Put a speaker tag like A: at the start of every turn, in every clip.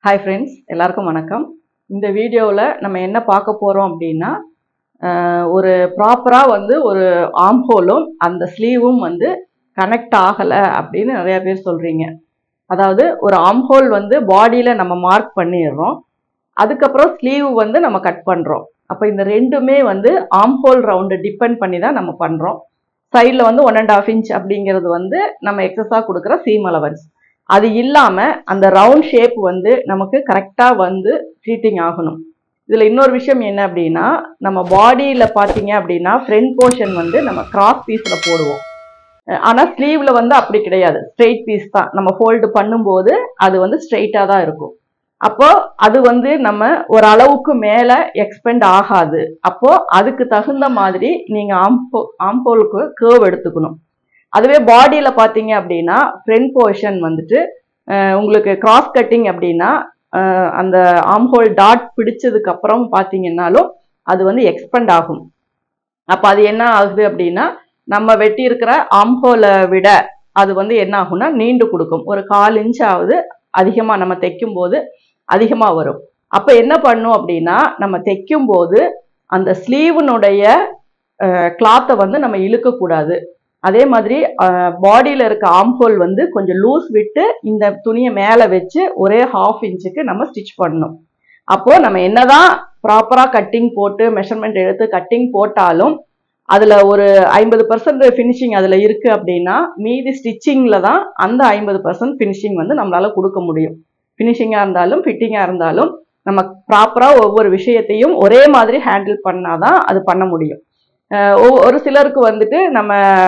A: hi friends எல்லாருக்கும் வணக்கம் இந்த வீடியோவில் நம்ம என்ன பார்க்க போகிறோம் அப்படின்னா ஆஹ், ஒரு ப்ராப்பராக வந்து ஒரு ஆம்ஹோலும் அந்த ஸ்லீவும் வந்து கனெக்ட் ஆகலை அப்படின்னு நிறைய பேர் சொல்கிறீங்க அதாவது ஒரு ஆம்ஹோல் வந்து பாடியில் நம்ம மார்க் பண்ணிடுறோம் அதுக்கப்புறம் ஸ்லீவ் வந்து நம்ம கட் பண்ணுறோம் அப்போ இந்த ரெண்டுமே வந்து ஆம்ஹோல் ரவுண்டு டிபெண்ட் பண்ணி தான் நம்ம பண்ணுறோம் சைடில் வந்து ஒன் அண்ட் ஆஃப் இன்ச் அப்படிங்கிறது வந்து நம்ம எக்ஸஸாக கொடுக்குற சீம் அலவன்ஸ் அது இல்லாமல் அந்த ரவுண்ட் ஷேப் வந்து நமக்கு கரெக்டாக வந்து ட்ரீட்டிங் ஆகணும் இதில் இன்னொரு விஷயம் என்ன அப்படின்னா நம்ம பாடியில் பார்த்தீங்க அப்படின்னா ஃப்ரண்ட் போர்ஷன் வந்து நம்ம கிராஸ் பீஸில் போடுவோம் ஆனால் ஸ்லீவில் வந்து அப்படி கிடையாது ஸ்ட்ரெயிட் பீஸ் தான் நம்ம ஃபோல்டு பண்ணும்போது அது வந்து ஸ்ட்ரெயிட்டாக தான் இருக்கும் அப்போ அது வந்து நம்ம ஒரு அளவுக்கு மேலே எக்ஸ்பெண்ட் ஆகாது அப்போ அதுக்கு தகுந்த மாதிரி நீங்கள் ஆம்போ ஆம்போலுக்கு கேர்வ் எடுத்துக்கணும் அதுவே பாடியில் பார்த்தீங்க அப்படின்னா ஃப்ரண்ட் போர்ஷன் வந்துட்டு அஹ், உங்களுக்கு கிராஸ் கட்டிங் அப்படின்னா அஹ், அந்த ஆம்ஹோல் டாட் பிடிச்சதுக்கு அப்புறம் பார்த்தீங்கன்னாலும் அது வந்து எக்ஸ்பெண்ட் ஆகும் அப்போ அது என்ன ஆகுது அப்படின்னா நம்ம வெட்டி இருக்கிற ஆம்ஹோலை விட அது வந்து என்ன ஆகும்னா நீண்டு கொடுக்கும் ஒரு கால் இன்ச் ஆகுது அதிகமாக நம்ம தைக்கும் போது அதிகமாக வரும் அப்போ என்ன பண்ணும் அப்படின்னா நம்ம தைக்கும் போது அந்த ஸ்லீவனுடைய கிளாத்தை வந்து நம்ம இழுக்கக்கூடாது அதே மாதிரி பாடியில் இருக்க ஆம்ஹோல் வந்து கொஞ்சம் லூஸ் விட்டு இந்த துணியை மேலே வச்சு ஒரே ஹாஃப் இன்ச்சுக்கு நம்ம ஸ்டிச் பண்ணணும் அப்போது நம்ம என்னதான் ப்ராப்பராக கட்டிங் போட்டு மெஷர்மெண்ட் எடுத்து கட்டிங் போட்டாலும் அதில் ஒரு ஐம்பது பர்சன்ட் ஃபினிஷிங் அதில் இருக்குது அப்படின்னா மீதி ஸ்டிச்சிங்கில் தான் அந்த ஐம்பது பர்சன்ட் ஃபினிஷிங் வந்து நம்மளால் கொடுக்க முடியும் ஃபினிஷிங்காக இருந்தாலும் ஃபிட்டிங்காக இருந்தாலும் நம்ம ப்ராப்பராக ஒவ்வொரு விஷயத்தையும் ஒரே மாதிரி ஹேண்டில் பண்ணாதான் அது பண்ண முடியும் அஹ் ஒ- ஒரு சிலருக்கு வந்துட்டு நம்ம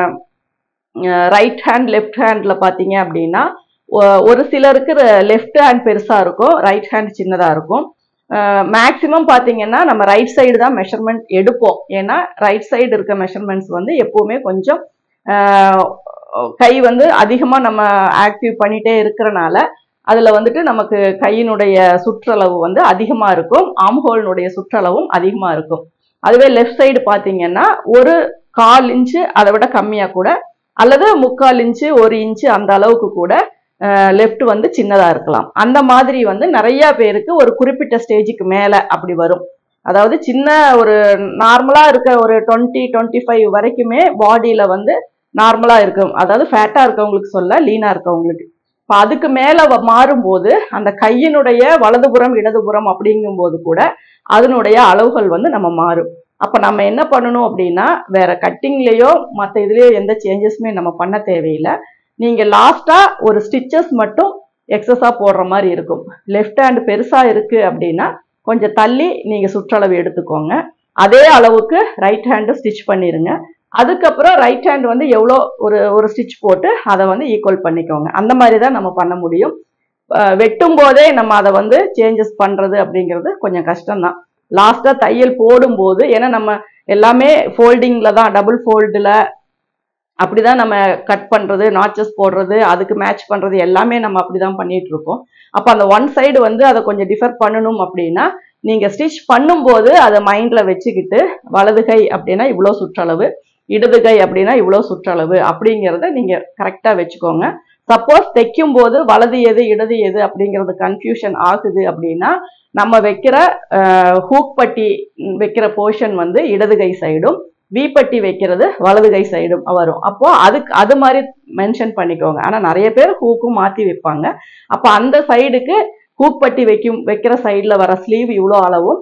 A: ரைட் ஹேண்ட் லெஃப்ட் ஹேண்டில் பார்த்தீங்க அப்படின்னா ஒ- ஒரு சிலருக்கு லெஃப்ட் ஹேண்ட் பெருசாக இருக்கும் ரைட் ஹேண்ட் சின்னதாக இருக்கும் மேக்ஸிமம் பார்த்தீங்கன்னா நம்ம ரைட் சைடு தான் மெஷர்மெண்ட் எடுப்போம் ஏன்னா ரைட் சைடு இருக்க மெஷர்மெண்ட்ஸ் வந்து எப்போவுமே கொஞ்சம் அஹ், கை வந்து அதிகமாக நம்ம ஆக்டிவ் பண்ணிகிட்டே இருக்கிறனால அதில் வந்துட்டு நமக்கு கையினுடைய சுற்றளவு வந்து அதிகமாக இருக்கும் ஆம்ஹோலினுடைய சுற்றளவும் அதிகமாக இருக்கும் அதுவே லெஃப்ட் சைடு பார்த்தீங்கன்னா ஒரு கால் இன்ச்சு அதை விட கம்மியாக கூட அல்லது முக்கால் இன்ச்சு ஒரு இன்ச்சு அந்த அளவுக்கு கூட லெஃப்ட் வந்து சின்னதாக இருக்கலாம் அந்த மாதிரி வந்து நிறைய பேருக்கு ஒரு குறிப்பிட்ட ஸ்டேஜுக்கு மேலே அப்படி வரும் அதாவது சின்ன ஒரு நார்மலாக இருக்க ஒரு டுவெண்ட்டி டுவெண்ட்டி ஃபைவ் வரைக்குமே பாடியில் வந்து நார்மலாக இருக்கும் அதாவது ஃபேட்டாக இருக்கவங்களுக்கு சொல்ல லீனாக இருக்கவங்களுக்கு இப்போ அதுக்கு மேலே மாறும்போது அந்த கையினுடைய வலதுபுறம் இடதுபுறம் அப்படிங்கும்போது கூட அதனுடைய அளவுகள் வந்து நம்ம மாறும் அப்போ நம்ம என்ன பண்ணணும் அப்படின்னா வேற கட்டிங்லேயோ மற்ற இதுலேயோ எந்த சேஞ்சஸுமே நம்ம பண்ண தேவையில்லை நீங்கள் லாஸ்ட்டாக ஒரு ஸ்டிச்சஸ் மட்டும் எக்ஸஸாக போடுற மாதிரி இருக்கும் லெஃப்ட் ஹேண்ட் பெருசாக இருக்குது அப்படின்னா கொஞ்சம் தள்ளி நீங்கள் சுற்றளவு எடுத்துக்கோங்க அதே அளவுக்கு ரைட் ஹேண்டு ஸ்டிச் பண்ணிடுங்க அதுக்கப்புறம் ரைட் ஹேண்ட் வந்து எவ்வளோ ஒரு ஒரு ஸ்டிச் போட்டு அதை வந்து ஈக்குவல் பண்ணிக்கோங்க அந்த மாதிரி தான் நம்ம பண்ண முடியும் அஹ் வெட்டும் போதே நம்ம அதை வந்து சேஞ்சஸ் பண்ணுறது அப்படிங்கிறது கொஞ்சம் கஷ்டம்தான் லாஸ்ட்டாக தையல் போடும்போது ஏன்னா நம்ம எல்லாமே ஃபோல்டிங்கில் தான் டபுள் ஃபோல்டில் அப்படிதான் நம்ம கட் பண்ணுறது நாச்சஸ் போடுறது அதுக்கு மேட்ச் பண்ணுறது எல்லாமே நம்ம அப்படி தான் பண்ணிட்டு இருக்கோம் அப்போ அந்த ஒன் சைடு வந்து அதை கொஞ்சம் டிஃபர் பண்ணணும் அப்படின்னா நீங்கள் ஸ்டிச் பண்ணும்போது அதை மைண்டில் வச்சுக்கிட்டு வலது கை அப்படின்னா இவ்வளோ சுற்றளவு இடது கை அப்படின்னா இவ்வளோ சுற்றளவு அப்படிங்கிறத நீங்கள் கரெக்டாக வச்சுக்கோங்க சப்போஸ் தைக்கும் போது வலது எது இடது எது அப்படிங்கிறது கன்ஃபியூஷன் ஆகுது அப்படின்னா நம்ம வைக்கிற ஹூக் பட்டி ம், வைக்கிற போர்ஷன் வந்து இடது கை சைடும் வீப்பட்டி வைக்கிறது வலது கை சைடும் வரும் அப்போ அதுக்கு அது மாதிரி மென்ஷன் பண்ணிக்கோங்க ஆனால் நிறைய பேர் ஹூக்கும் மாற்றி வைப்பாங்க அப்போ அந்த சைடுக்கு ஹூக் பட்டி வைக்கும் வைக்கிற சைடில் வர ஸ்லீவ் இவ்வளோ அளவும்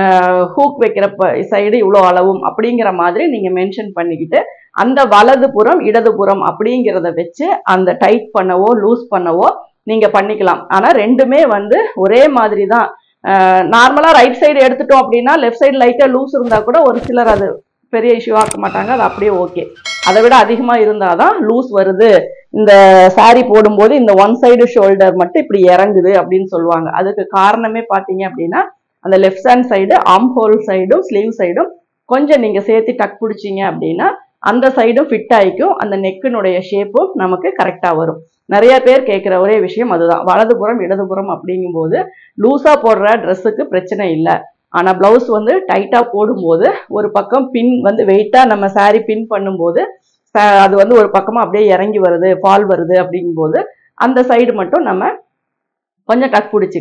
A: ஹூக் வைக்கிற சைடு இவ்வளோ அளவும் அப்படிங்கிற மாதிரி நீங்கள் மென்ஷன் பண்ணிக்கிட்டு அந்த வலது புறம் இடது புறம் அப்படிங்கிறத வச்சு அந்த டைட் பண்ணவோ லூஸ் பண்ணவோ நீங்கள் பண்ணிக்கலாம் ஆனால் ரெண்டுமே வந்து ஒரே மாதிரி தான் நார்மலாக ரைட் சைடு எடுத்துட்டோம் அப்படின்னா லெஃப்ட் சைடு லைட்டாக லூஸ் இருந்தால் கூட ஒரு சிலர் அது பெரிய இஷ்யூ ஆக்க மாட்டாங்க அது அப்படியே ஓகே அதை விட அதிகமாக இருந்தால் தான் லூஸ் வருது இந்த saree போடும்போது இந்த ஒன் சைடு ஷோல்டர் மட்டும் இப்படி இறங்குது அப்படின்னு சொல்லுவாங்க அதுக்கு காரணமே பார்த்தீங்க அப்படின்னா அந்த left hand side armhole சைடும் ஸ்லீவ் சைடும் கொஞ்சம் நீங்கள் சேர்த்து டக் பிடிச்சிங்க அப்படின்னா அந்த சைடும் ஃபிட் ஆகிக்கும் அந்த நெக்கினுடைய ஷேப்பும் நமக்கு கரெக்டாக வரும் நிறைய பேர் கேட்குற ஒரே விஷயம் அதுதான் வலதுபுறம் இடதுபுறம் அப்படிங்கும்போது லூஸாக போடுற ட்ரெஸ்ஸுக்கு பிரச்சனை இல்லை ஆனால் ப்ளவுஸ் வந்து டைட்டாக போடும்போது ஒரு பக்கம் பின் வந்து வெயிட்டாக நம்ம saree பின் பண்ணும்போது ச- அது வந்து ஒரு பக்கமாக அப்படியே இறங்கி வருது ஃபால் வருது அப்படிங்கும்போது அந்த சைடு மட்டும் நம்ம கொஞ்சம் டக் பிடிச்சிக்கலாம்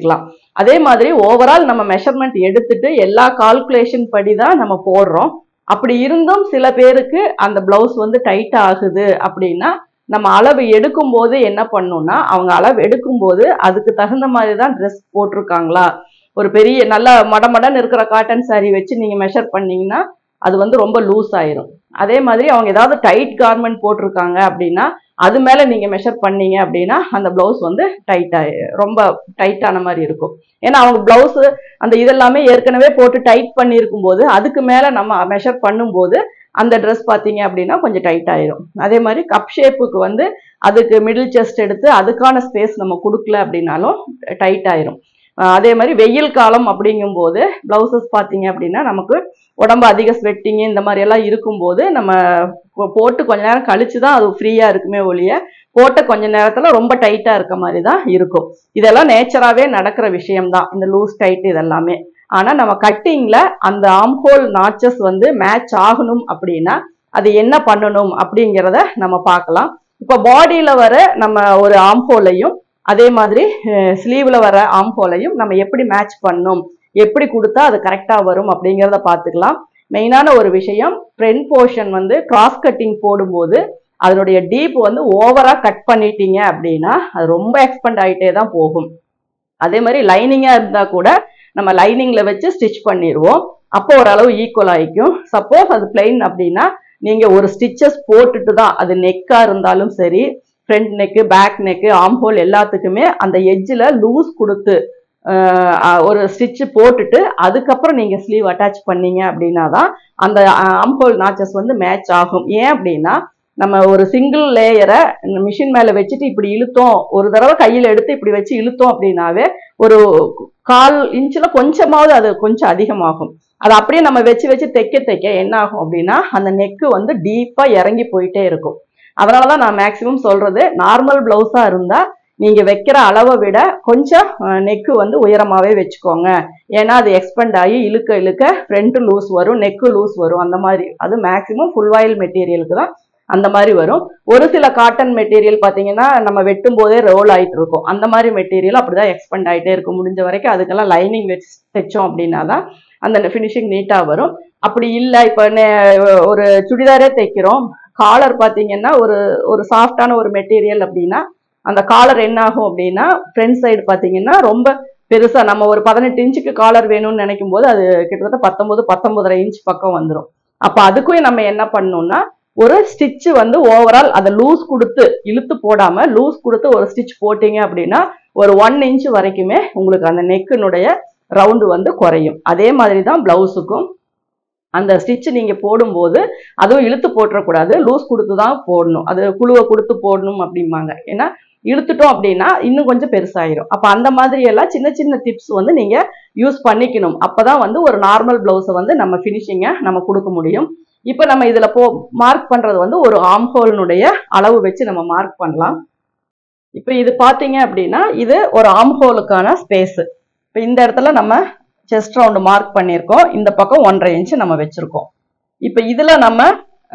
A: அதே மாதிரி ஓவரால் நம்ம மெஷர்மெண்ட் எடுத்துட்டு எல்லா கால்குலேஷன் படி தான் நம்ம போடுறோம் அப்படி இருந்தும் சில பேருக்கு அந்த பிளவுஸ் வந்து டைட் ஆகுது அப்படின்னா நம்ம அளவு எடுக்கும்போது என்ன பண்ணணும்னா அவங்க அளவு எடுக்கும்போது அதுக்கு தகுந்த மாதிரி தான் ட்ரெஸ் போட்டிருக்காங்களா ஒரு பெரிய நல்ல மடமடன்னு இருக்கிற காட்டன் saree வச்சு நீங்க மெஷர் பண்ணீங்கன்னா அது வந்து ரொம்ப லூஸ் ஆயிரும் அதே மாதிரி அவங்க ஏதாவது டைட் கார்மெண்ட் போட்டிருக்காங்க அப்படின்னா அது மேல நீங்க மெஷர் பண்ணீங்க அப்படின்னா அந்த பிளவுஸ் வந்து டைட் ஆயி ரொம்ப டைட்டான மாதிரி இருக்கும் ஏன்னா அவங்க பிளவுஸ் அந்த இதெல்லாமே ஏற்கனவே போட்டு டைட் பண்ணியிருக்கும் போது அதுக்கு மேல நம்ம மெஷர் பண்ணும்போது அந்த ட்ரெஸ் பார்த்தீங்க அப்படின்னா கொஞ்சம் டைட் ஆயிரும் அதே மாதிரி கப் ஷேப்புக்கு வந்து அதுக்கு மிடில் செஸ்ட் எடுத்து அதுக்கான ஸ்பேஸ் நம்ம கொடுக்கல அப்படின்னாலும் டைட் ஆயிரும் அஹ் அதே மாதிரி வெயில் காலம் அப்படிங்கும்போது பிளவுசஸ் பார்த்தீங்க அப்படின்னா நமக்கு உடம்பு அதிக ஸ்வெட்டிங் இந்த மாதிரி எல்லாம் இருக்கும்போது நம்ம போ- போட்டு கொஞ்ச நேரம் கழிச்சு தான் அது ஃப்ரீயா இருக்குமே ஒழிய போட்ட கொஞ்ச நேரத்துல ரொம்ப டைட்டா இருக்க மாதிரி தான் இருக்கும் இதெல்லாம் நேச்சராகவே நடக்கிற விஷயம்தான் இந்த லூஸ் டைட் இதெல்லாமே ஆனா நம்ம கட்டிங்ல அந்த ஆம்ஹோல் நாச்சஸ் வந்து மேட்ச் ஆகணும் அப்படின்னா அது என்ன பண்ணணும் அப்படிங்கிறத நம்ம பார்க்கலாம் இப்போ பாடியில வர நம்ம ஒரு ஆம்ஹோலையும் அதே மாதிரி ஸ்லீவ்ல வர ஆம்ஹோலையும் நம்ம எப்படி மேட்ச் பண்ணணும் எப்படி கொடுத்தா அது கரெக்டா வரும் அப்படிங்கிறத பார்த்துக்கலாம் மெயினான ஒரு விஷயம் ஃப்ரண்ட் போர்ஷன் வந்து கிராஸ் கட்டிங் போடும்போது அதனுடைய டீப் வந்து ஓவரா கட் பண்ணிட்டீங்க அப்படின்னா அது ரொம்ப எக்ஸ்பெண்ட் ஆகிட்டே தான் போகும் அதே மாதிரி லைனிங்கா இருந்தா கூட நம்ம லைனிங்ல வச்சு ஸ்டிச் பண்ணிடுவோம் அப்போ ஓரளவு ஈக்குவல் ஆயிக்கும் சப்போஸ் அது பிளைன் அப்படின்னா நீங்க ஒரு ஸ்டிச்சஸ் போட்டுட்டு தான் அது நெக்கா இருந்தாலும் சரி front neck back neck armhole எல்லாத்துக்குமே அந்த எட்ஜில் லூஸ் கொடுத்து ஆஹ் அஹ் ஒரு ஸ்டிச் போட்டுட்டு அதுக்கப்புறம் நீங்க ஸ்லீவ் அட்டாச் பண்ணீங்க அப்படின்னா தான் அந்த ஆம்ஹோல் நாச்சஸ் வந்து மேட்ச் ஆகும் ஏன் அப்படின்னா நம்ம ஒரு சிங்கிள் லேயரை மிஷின் மேல வச்சுட்டு இப்படி இழுத்தோம் ஒரு தடவை கையில எடுத்து இப்படி வச்சு இழுத்தோம் அப்படின்னாவே ஒரு கால் இன்ச்சில் கொஞ்சமாவது அது கொஞ்சம் அதிகமாகும் அது அப்படியே நம்ம வச்சு வச்சு தைக்க தைக்க என்ன ஆகும் அப்படின்னா அந்த நெக்கு வந்து டீப்பா இறங்கி போயிட்டே இருக்கும் அதனால தான் நான் மேக்சிமம் சொல்றது நார்மல் பிளவுஸா இருந்தா நீங்க வைக்கிற அளவை விட கொஞ்சம் நெக்கு வந்து உயரமாவே வச்சுக்கோங்க ஏன்னா அது எக்ஸ்பெண்ட் ஆகி இழுக்க இழுக்க ஃப்ரண்ட் லூஸ் வரும் நெக்கு லூஸ் வரும் அந்த மாதிரி அது மேக்சிமம் ஃபுல் ஆயில் மெட்டீரியலுக்கு தான் அந்த மாதிரி வரும் ஒரு சில காட்டன் மெட்டீரியல் பார்த்தீங்கன்னா நம்ம வெட்டும் போதே ரோல் ஆயிட்டு இருக்கும் அந்த மாதிரி மெட்டீரியல் அப்படிதான் எக்ஸ்பெண்ட் ஆயிட்டே இருக்கும் முடிஞ்ச வரைக்கும் அதுக்கெல்லாம் லைனிங் வச்சு தைச்சோம் அப்படின்னா தான் அந்த ஃபினிஷிங் நீட்டாக வரும் அப்படி இல்லை இப்போ ஒரு சுடிதாரே தைக்கிறோம் காலர் பார்த்தீங்கன்னா ஒரு ஒரு சாஃப்டான ஒரு மெட்டீரியல் அப்படின்னா அந்த காலர் என்ன ஆகும் அப்படின்னா ஃப்ரண்ட் சைடு பார்த்தீங்கன்னா ரொம்ப பெருசா நம்ம ஒரு பதினெட்டு இன்ச்சுக்கு காலர் வேணும்னு நினைக்கும் போது அது கிட்டத்தட்ட பத்தொன்பது பத்தொன்பதரை இன்ச் பக்கம் வந்துடும் அப்ப அதுக்கும் நம்ம என்ன பண்ணணும்னா ஒரு ஸ்டிச் வந்து ஓவரால் அதை லூஸ் கொடுத்து இழுத்து போடாம லூஸ் கொடுத்து ஒரு ஸ்டிச் போட்டீங்க அப்படின்னா ஒரு ஒன் இன்ச் வரைக்குமே உங்களுக்கு அந்த நெக்கினுடைய ரவுண்டு வந்து குறையும் அதே மாதிரி தான் பிளவுஸுக்கும் அந்த ஸ்டிச் நீங்க போடும்போது அதுவும் இழுத்து போட்டுறக்கூடாது லூஸ் கொடுத்து தான் போடணும் அது குழுவை கொடுத்து போடணும் அப்படிம்பாங்க ஏன்னா இழுத்துட்டோம் அப்படின்னா இன்னும் கொஞ்சம் பெருசாயிரும் அப்ப அந்த மாதிரி எல்லாம் சின்ன சின்ன டிப்ஸ் வந்து நீங்க யூஸ் பண்ணிக்கணும் அப்பதான் வந்து ஒரு நார்மல் பிளவுஸை வந்து நம்ம ஃபினிஷிங்கை நம்ம கொடுக்க முடியும் இப்போ நம்ம இதுல போ மார்க் பண்றது வந்து ஒரு ஆம் ஹோல்னுடைய அளவு வச்சு நம்ம மார்க் பண்ணலாம் இப்போ இது பாத்தீங்க அப்படின்னா இது ஒரு ஆம் ஹோலுக்கான ஸ்பேஸ் இப்போ இந்த இடத்துல நம்ம செஸ்ட் ரவுண்டு மார்க் பண்ணியிருக்கோம் இந்த பக்கம் ஒன்றரை இன்ச்சு நம்ம வச்சிருக்கோம் இப்போ இதுல நம்ம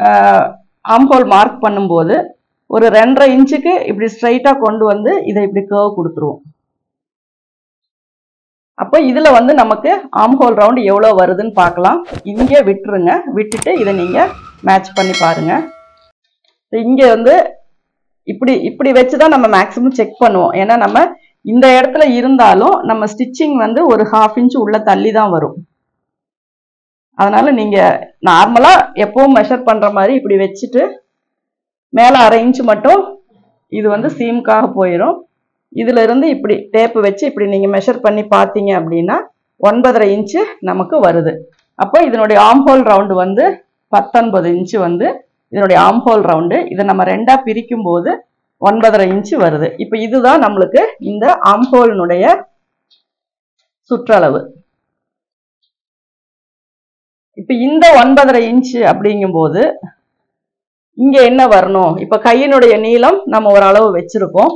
A: ஆம் ஹோல் மார்க் பண்ணும்போது ஒரு ரெண்டரை இன்ச்சுக்கு இப்படி ஸ்ட்ரைட்டா கொண்டு வந்து இதை இப்படி கேர்வ் கொடுத்துருவோம் அப்போ இதுல வந்து நமக்கு ஆம் ஹோல் ரவுண்ட் எவ்வளோ வருதுன்னு பார்க்கலாம் இங்கே விட்டுருங்க விட்டுட்டு இதை நீங்க மேட்ச் பண்ணி பாருங்க இங்க வந்து இப்படி இப்படி வச்சு தான் நம்ம மேக்ஸிமம் செக் பண்ணுவோம் ஏன்னா நம்ம இந்த இடத்துல இருந்தாலும் நம்ம ஸ்டிச்சிங் வந்து ஒரு ஹாஃப் இன்ச் உள்ள தள்ளி தான் வரும் அதனால நீங்க நார்மலா எப்பவும் மெஷர் பண்ற மாதிரி இப்படி வச்சுட்டு மேல அரை இன்ச் மட்டும் இது வந்து சீமுக்காக போயிடும் இதுல இருந்து இப்படி டேப்பு வச்சு இப்படி நீங்க மெஷர் பண்ணி பார்த்தீங்க அப்படின்னா ஒன்பதரை இன்ச்சு நமக்கு வருது அப்போ இதனுடைய ஆம்ஹோல் ரவுண்டு வந்து பத்தொன்பது இன்ச்சு வந்து இதனுடைய ஆம்ஹோல் ரவுண்டு இதை நம்ம ரெண்டா பிரிக்கும் போது ஒன்பதரை இன்ச்சு வருது இப்போ இதுதான் நம்மளுக்கு இந்த ஆம்ஹோலினுடைய சுற்றளவு இப்போ இந்த ஒன்பதரை இன்ச்சு அப்படிங்கும்போது இங்க என்ன வரணும் இப்ப கையினுடைய நீளம் நம்ம ஒரு அளவு வச்சிருக்கோம்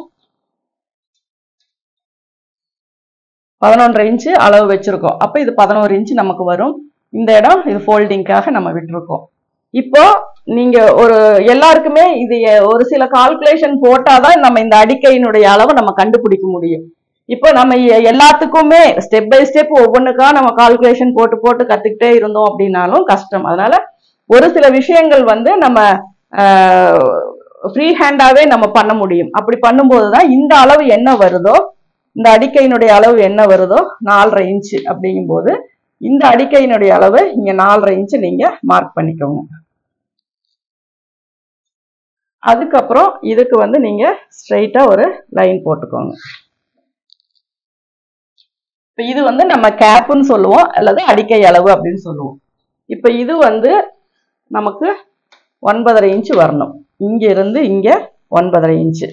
A: பதினொன்றரை இன்ச்சு அளவு வச்சிருக்கோம் அப்ப இது பதினோரு இன்ச்சு நமக்கு வரும் இந்த இடம் இது ஃபோல்டிங்காக நம்ம விட்டுருக்கோம் இப்போ நீங்க ஒரு எல்லாருக்குமே இது எ- ஒரு சில கால்குலேஷன் போட்டாதான் நம்ம இந்த அடிக்கையினுடைய அளவை நம்ம கண்டுபிடிக்க முடியும் இப்போ நம்ம எ- எல்லாத்துக்குமே ஸ்டெப் பை ஸ்டெப் ஒவ்வொன்றுக்கா நம்ம கால்குலேஷன் போட்டு போட்டு கத்துக்கிட்டே இருந்தோம் அப்படின்னாலும் கஷ்டம் அதனால ஒரு சில விஷயங்கள் வந்து நம்ம ஃப்ரீ ஹேண்டாவே நம்ம பண்ண முடியும் அப்படி பண்ணும்போது தான் இந்த அளவு என்ன வருதோ இந்த அடிக்கையினுடைய அளவு என்ன வருதோ நாலரை இன்ச்சு அப்படிங்கும்போது இந்த அடிக்கையினுடைய அளவு இங்க நாலரை இன்ச்சு நீங்க மார்க் பண்ணிக்கோங்க அதுக்கப்புறம் இதுக்கு வந்து நீங்க ஸ்ட்ரைட்டா ஒரு லைன் போட்டுக்கோங்க இப்போ இது வந்து நம்ம கேப்புன்னு சொல்லுவோம் அல்லது அடிக்கை அளவு அப்படின்னு சொல்லுவோம் இப்போ இது வந்து நமக்கு ஒன்பதரை இன்ச்சு வரணும் இங்க இருந்து இங்க ஒன்பதரை இன்ச்சு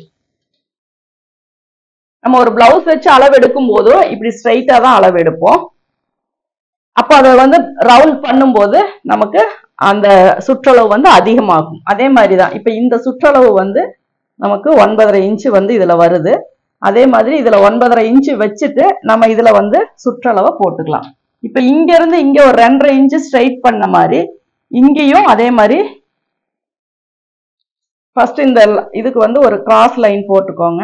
A: நம்ம ஒரு பிளவுஸ் வச்சு அளவு எடுக்கும் போதும் இப்படி ஸ்ட்ரைட்டா தான் அளவு எடுப்போம் அப்போ அதை வந்து ரவுண்ட் பண்ணும்போது நமக்கு அந்த சுற்றளவு வந்து அதிகமாகும் அதே மாதிரி தான் இப்போ இந்த சுற்றளவு வந்து நமக்கு ஒன்பதரை இன்ச்சு வந்து இதுல வருது அதே மாதிரி இதுல ஒன்பதரை இன்ச்சு வச்சுட்டு நம்ம இதுல வந்து சுற்றளவை போட்டுக்கலாம் இப்போ இங்க இருந்து இங்க ஒரு ரெண்டரை இன்ச்சு ஸ்ட்ரைட் பண்ண மாதிரி இங்கேயும் அதே மாதிரி ஃபர்ஸ்ட் இந்த ல- இதுக்கு வந்து ஒரு கிராஸ் லைன் போட்டுக்கோங்க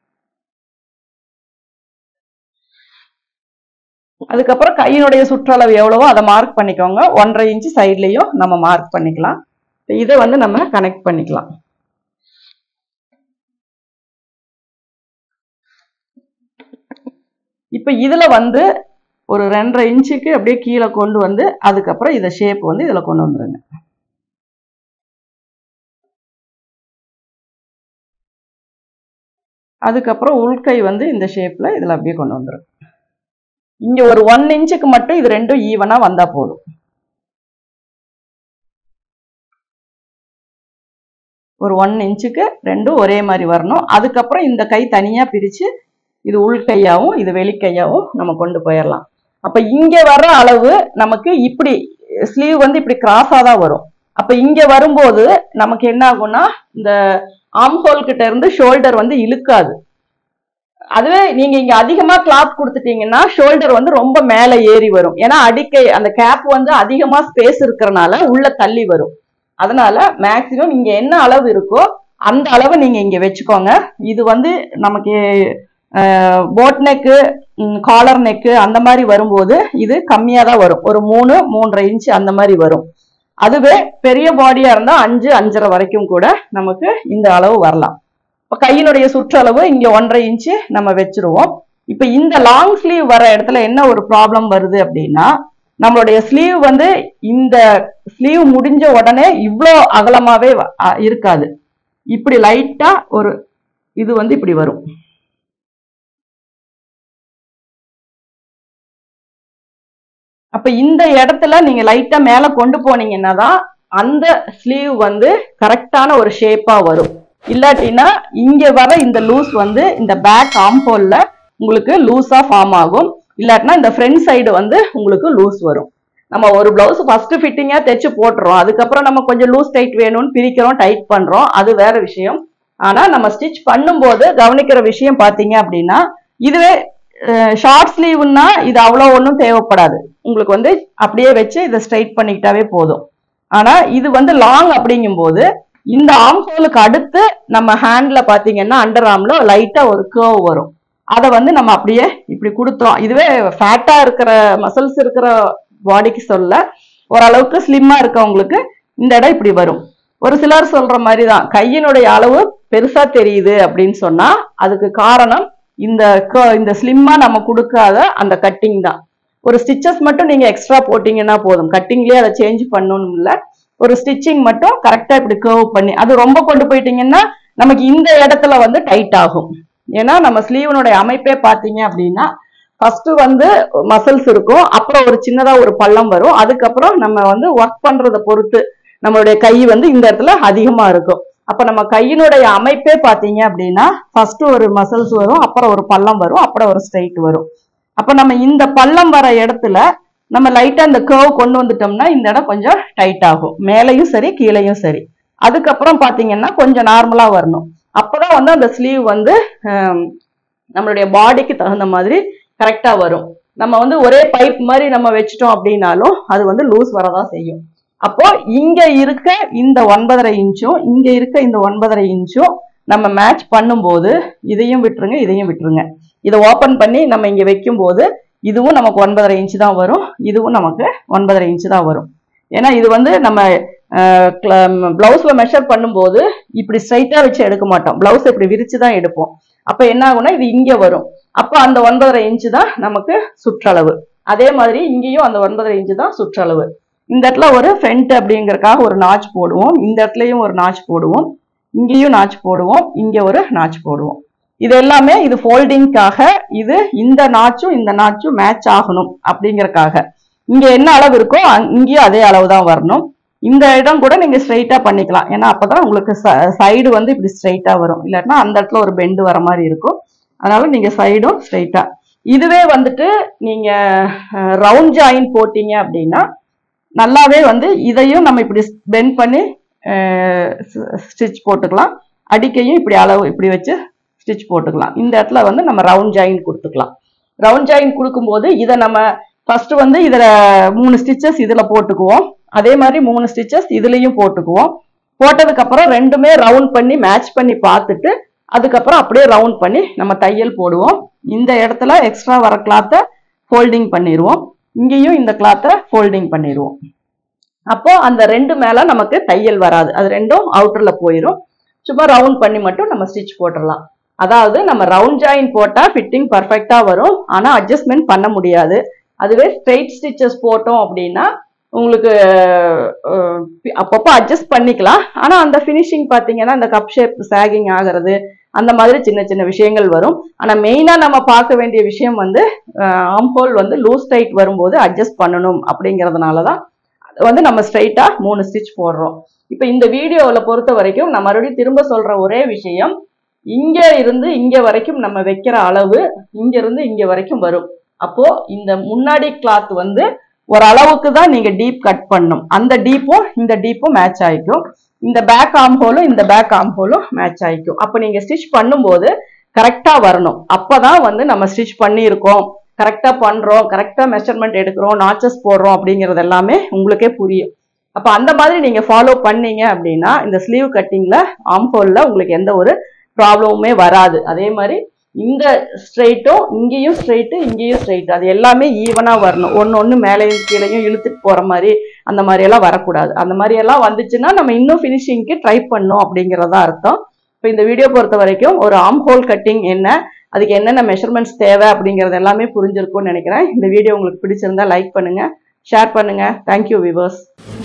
A: அதுக்கப்புறம் கையினுடைய சுற்றளவு எவ்வளவோ அதை மார்க் பண்ணிக்கோங்க ஒன்றரை இன்ச்சு சைட்லயும் நம்ம மார்க் பண்ணிக்கலாம் இப்ப இதை வந்து நம்ம கனெக்ட் பண்ணிக்கலாம் இப்ப இதுல வந்து ஒரு ரெண்டரை இன்ச்சுக்கு அப்படியே கீழே கொண்டு வந்து அதுக்கப்புறம் இதை ஷேப் வந்து இதுல கொண்டு வந்துருங்க அதுக்கப்புறம் உள்கை வந்து இந்த ஷேப்ல இதுல அப்படியே கொண்டு வந்துரும் இங்க ஒரு ஒன் இன்ச்சுக்கு மட்டும் இது ரெண்டும் ஈவனா வந்தா போதும் ஒரு ஒன் இன்ச்சுக்கு ரெண்டும் ஒரே மாதிரி வரணும் அதுக்கப்புறம் இந்த கை தனியா பிரிச்சு இது உள் கையாவும் இது வெளிக்கையாவும் நம்ம கொண்டு போயிடலாம் அப்ப இங்க வர்ற அளவு நமக்கு இப்படி ஸ்லீவ் வந்து இப்படி கிராஸா தான் வரும் அப்ப இங்க வரும்போது நமக்கு என்ன ஆகும்னா இந்த ஆம் ஹோல் கிட்ட இருந்து ஷோல்டர் வந்து இழுக்காது அதுவே நீங்க இங்க அதிகமா கிளாத் கொடுத்துட்டீங்கன்னா ஷோல்டர் வந்து ரொம்ப மேல ஏறி வரும் ஏன்னா அடிக்கை அந்த கேப் வந்து அதிகமா ஸ்பேஸ் இருக்கிறனால உள்ள தள்ளி வரும் அதனால மேக்சிமம் இங்க என்ன அளவு இருக்கோ அந்த அளவு நீங்க இங்க வச்சுக்கோங்க இது வந்து நமக்கு போட் நெக்கு காலர் நெக்கு அந்த மாதிரி வரும்போது இது கம்மியா தான் வரும் ஒரு மூணு மூன்றரை இன்ச் அந்த மாதிரி வரும் அதுவே பெரிய பாடியா இருந்தா அஞ்சு அஞ்சரை வரைக்கும் கூட நமக்கு இந்த அளவு வரலாம் இப்ப கையினுடைய சுற்றளவு இங்க ஒன்றரை இன்ச்சு நம்ம வச்சிருவோம் இப்ப இந்த லாங் ஸ்லீவ் வர இடத்துல என்ன ஒரு ப்ராப்ளம் வருது அப்படின்னா நம்மளுடைய ஸ்லீவ் வந்து இந்த ஸ்லீவ் முடிஞ்ச உடனே இவ்வளோ அகலமாவே வ- அ, இருக்காது இப்படி லைட்டா ஒரு இது வந்து இப்படி வரும் அப்ப இந்த இடத்துல நீங்க லைட்டா மேல கொண்டு போனீங்கன்னா தான் அந்த ஸ்லீவ் வந்து கரெக்டான ஒரு ஷேப்பா வரும் இல்லாட்டினா இங்க வர இந்த லூஸ் வந்து இந்த பேக் ஆம்போல்ல உங்களுக்கு லூஸா ஃபார்ம் ஆகும் இல்லாட்டினா இந்த ஃப்ரண்ட் சைடு வந்து உங்களுக்கு லூஸ் வரும் நம்ம ஒரு பிளவுஸ் ஃபர்ஸ்ட் ஃபிட்டிங்கா தைச்சு போட்டுறோம் அதுக்கப்புறம் நம்ம கொஞ்சம் லூஸ் டைட் வேணும்னு பிரிக்கிறோம் டைட் பண்றோம் அது வேற விஷயம் ஆனா நம்ம ஸ்டிச் பண்ணும்போது கவனிக்கிற விஷயம் பாத்தீங்க அப்படின்னா இதுவே ஷார்ட் ஸ்லீவ்னா இது அவ்வளோ ஒன்றும் தேவைப்படாது உங்களுக்கு வந்து அப்படியே வச்சு இதை ஸ்ட்ரைட் பண்ணிக்கிட்டாவே போதும் ஆனா இது வந்து லாங் அப்படிங்கும்போது இந்த ஆர்ம் ஹோலுக்கு அடுத்து நம்ம ஹேண்ட்ல பாத்தீங்கன்னா அண்டர் ஆர்ம்ல லைட்டா ஒரு கேர்வ் வரும் அதை வந்து நம்ம அப்படியே இப்படி கொடுத்தோம் இதுவே ஃபேட்டா இருக்கிற மசில்ஸ் இருக்கிற பாடிக்கு சொல்ல ஓரளவுக்கு ஸ்லிம்மா இருக்கவங்களுக்கு இந்த இடம் இப்படி வரும் ஒரு சிலர் சொல்ற மாதிரி தான் கையினுடைய அளவு பெருசா தெரியுது அப்படின்னு சொன்னா அதுக்கு காரணம் இந்த curve- இந்த ஸ்லிம்மா நம்ம கொடுக்காத அந்த கட்டிங் தான் ஒரு ஸ்டிச்சஸ் மட்டும் நீங்க எக்ஸ்ட்ரா போட்டீங்கன்னா போதும் கட்டிங்லயே அதை சேஞ்ச் பண்ணணும் இல்ல ஒரு ஸ்டிச்சிங் மட்டும் கரெக்டா இப்படி கர்வ் பண்ணி அது ரொம்ப கொண்டு போயிட்டீங்கன்னா நமக்கு இந்த இடத்துல வந்து டைட் ஆகும் ஏன்னா நம்ம ஸ்லீவனுடைய அமைப்பே பாத்தீங்க அப்படின்னா ஃபர்ஸ்ட் வந்து மசில்ஸ் இருக்கும் அப்புறம் ஒரு சின்னதா ஒரு பள்ளம் வரும் அதுக்கப்புறம் நம்ம வந்து ஒர்க் பண்றத பொறுத்து நம்மளுடைய கை வந்து இந்த இடத்துல அதிகமா இருக்கும் அப்ப நம்ம கையினுடைய அமைப்பே பாத்தீங்க அப்படின்னா ஃபர்ஸ்ட் ஒரு மசில்ஸ் வரும் அப்புறம் ஒரு பள்ளம் வரும் அப்புறம் ஒரு ஸ்ட்ரைட் வரும் அப்ப நம்ம இந்த பள்ளம் வர இடத்துல நம்ம லைட்டா இந்த கர்வ் கொண்டு வந்துட்டோம்னா இந்த இடம் கொஞ்சம் டைட் ஆகும் மேலையும் சரி கீழையும் சரி அதுக்கப்புறம் பாத்தீங்கன்னா கொஞ்சம் நார்மலா வரணும் அப்பதான் வந்து அந்த ஸ்லீவ் வந்து ஹம், நம்மளுடைய பாடிக்கு தகுந்த மாதிரி கரெக்டா வரும் நம்ம வந்து ஒரே பைப் மாதிரி நம்ம வச்சிட்டோம் அப்படின்னாலும் அது வந்து லூஸ் வரதான் செய்யும் அப்போ இங்க இருக்க இந்த ஒன்பதரை இன்ச்சும் இங்க இருக்க இந்த ஒன்பதரை இன்ச்சும் நம்ம மேட்ச் பண்ணும்போது இதையும் விட்டுருங்க இதையும் விட்டுருங்க இதை ஓப்பன் பண்ணி நம்ம இங்கே வைக்கும்போது இதுவும் நமக்கு ஒன்பதரை இன்ச்சு தான் வரும் இதுவும் நமக்கு ஒன்பதரை இன்ச்சு தான் வரும் ஏன்னா இது வந்து நம்ம பிளவுஸ்ல மெஷர் பண்ணும்போது இப்படி ஸ்ட்ரைட்டா வச்சு எடுக்க மாட்டோம் பிளவுஸ் இப்படி விரிச்சு தான் எடுப்போம் அப்ப என்ன ஆகும்னா இது இங்க வரும் அப்போ அந்த ஒன்பதரை இன்ச்சு தான் நமக்கு சுற்றளவு அதே மாதிரி இங்கேயும் அந்த ஒன்பதரை இன்ச்சு தான் சுற்றளவு இந்த இடத்துல ஒரு ஃப்ரண்ட் அப்படிங்கறக்காக ஒரு நாச் போடுவோம் இந்த இடத்துலயும் ஒரு நாச் போடுவோம் இங்கேயும் நாச் போடுவோம் இங்க ஒரு நாச் போடுவோம் இது எல்லாமே இது ஃபோல்டிங்காக இது இந்த நாச்சும் இந்த நாச்சும் மேட்ச் ஆகணும் அப்படிங்கறக்காக இங்க என்ன அளவு இருக்கோ அங்- இங்கேயும் அதே அளவு தான் வரணும் இந்த இடம் கூட நீங்க ஸ்ட்ரைட்டா பண்ணிக்கலாம் ஏன்னா அப்பதான் உங்களுக்கு சைடு வந்து இப்படி ஸ்ட்ரைட்டா வரும் இல்லாட்டினா அந்த இடத்துல ஒரு பெண்டு வர மாதிரி இருக்கும் அதனால நீங்க சைடும் ஸ்ட்ரைட்டா இதுவே வந்துட்டு நீங்க ரவுண்ட் ஜாயின் போட்டீங்க அப்படின்னா நல்லாவே வந்து இதையும் நம்ம இப்படி பெண்ட் பண்ணி ஸ்டிச் போட்டுக்கலாம் அடிக்கையும் இப்படி அளவு இப்படி வச்சு ஸ்டிச் போட்டுக்கலாம் இந்த இடத்துல வந்து நம்ம ரவுண்ட் ஜாயின் கொடுத்துக்கலாம் ரவுண்ட் ஜாயின் கொடுக்கும்போது இதை நம்ம ஃபர்ஸ்ட் வந்து இதுல மூணு ஸ்டிச்சஸ் இதுல போட்டுக்குவோம் அதே மாதிரி மூணு ஸ்டிச்சஸ் இதுலயும் போட்டுக்குவோம் போட்டதுக்கு அப்புறம் ரெண்டுமே ரவுண்ட் பண்ணி மேட்ச் பண்ணி பார்த்துட்டு அதுக்கப்புறம் அப்படியே ரவுண்ட் பண்ணி நம்ம தையல் போடுவோம் இந்த இடத்துல எக்ஸ்ட்ரா வர கிளாத்தை ஃபோல்டிங் பண்ணிடுவோம் இங்கேயும் இந்த கிளாத்தை ஃபோல்டிங் பண்ணிடுவோம் அப்போ அந்த ரெண்டு மேல நமக்கு தையல் வராது அது ரெண்டும் அவுட்டர்ல போயிடும் சும்மா ரவுண்ட் பண்ணி மட்டும் நம்ம ஸ்டிச் போட்டுடலாம் அதாவது நம்ம ரவுண்ட் ஜாயின் போட்டா ஃபிட்டிங் பர்ஃபெக்டா வரும் ஆனா அட்ஜஸ்ட்மெண்ட் பண்ண முடியாது அதுவே ஸ்ட்ரெயிட் ஸ்டிச்சஸ் போட்டோம் அப்படின்னா உங்களுக்கு அஹ், அப்பப்போ அட்ஜஸ்ட் பண்ணிக்கலாம் ஆனா அந்த ஃபினிஷிங் பாத்தீங்கன்னா இந்த கப் ஷேப் சாகிங் ஆகிறது அந்த மாதிரி சின்ன சின்ன விஷயங்கள் வரும் ஆனா மெயினா நம்ம பார்க்க வேண்டிய விஷயம் வந்து ஆம்ஹோல் வந்து லூஸ் டைட் வரும்போது அட்ஜஸ்ட் பண்ணணும் அப்படிங்கறதுனால தான் அது வந்து நம்ம ஸ்ட்ரைட்டா மூணு ஸ்டிச் போடுறோம் இப்போ இந்த வீடியோவில் பொறுத்த வரைக்கும் நான் மறுபடியும் திரும்ப சொல்ற ஒரே விஷயம் இங்க இருந்து இங்க வரைக்கும் நம்ம வைக்கிற அளவு இங்க இருந்து இங்க வரைக்கும் வரும் அப்போ இந்த முன்னாடி கிளாத் வந்து ஒரு அளவுக்கு தான் நீங்க டீப் கட் பண்ணும் அந்த டீப்பும் இந்த டீப்பும் மேட்ச் ஆயிக்கும் இந்த பேக் ஆம் ஹோலும் இந்த பேக் ஆம் ஹோலும் மேட்ச் ஆயிக்கும் அப்போ நீங்க ஸ்டிச் பண்ணும்போது கரெக்டா வரணும் அப்பதான் வந்து நம்ம ஸ்டிச் பண்ணியிருக்கோம் கரெக்டா பண்றோம் கரெக்டா மெஷர்மெண்ட் எடுக்கிறோம் நாச்சஸ் போடுறோம் அப்படிங்கிறது எல்லாமே உங்களுக்கே புரியும் அப்ப அந்த மாதிரி நீங்க ஃபாலோ பண்ணீங்க அப்படின்னா இந்த ஸ்லீவ் கட்டிங்ல ஆம் ஹோல்ல உங்களுக்கு எந்த ஒரு ப்ராப்ளமுமே வராது அதே மாதிரி இந்த ஸ்ட்ரெயிட்டும் இங்கேயும் ஸ்ட்ரெயிட்டு இங்கேயும் ஸ்ட்ரெயிட் அது எல்லாமே ஈவனா வரணும் ஒன்று ஒன்று மேலேயும் கீழேயும் இழுத்துட்டு போற மாதிரி அந்த மாதிரி எல்லாம் வரக்கூடாது அந்த மாதிரி எல்லாம் வந்துச்சுன்னா நம்ம இன்னும் ஃபினிஷிங்க்கு ட்ரை பண்ணோம் அப்படிங்கிறதா அர்த்தம் இப்போ இந்த வீடியோ பொறுத்த வரைக்கும் ஒரு ஆம் ஹோல் கட்டிங் என்ன அதுக்கு என்னென்ன மெஷர்மெண்ட்ஸ் தேவை அப்படிங்கிறது எல்லாமே புரிஞ்சிருக்கும்னு நினைக்கிறேன் இந்த வீடியோ உங்களுக்கு பிடிச்சிருந்தா லைக் பண்ணுங்க ஷேர் பண்ணுங்க தேங்க்யூ விவர்ஸ்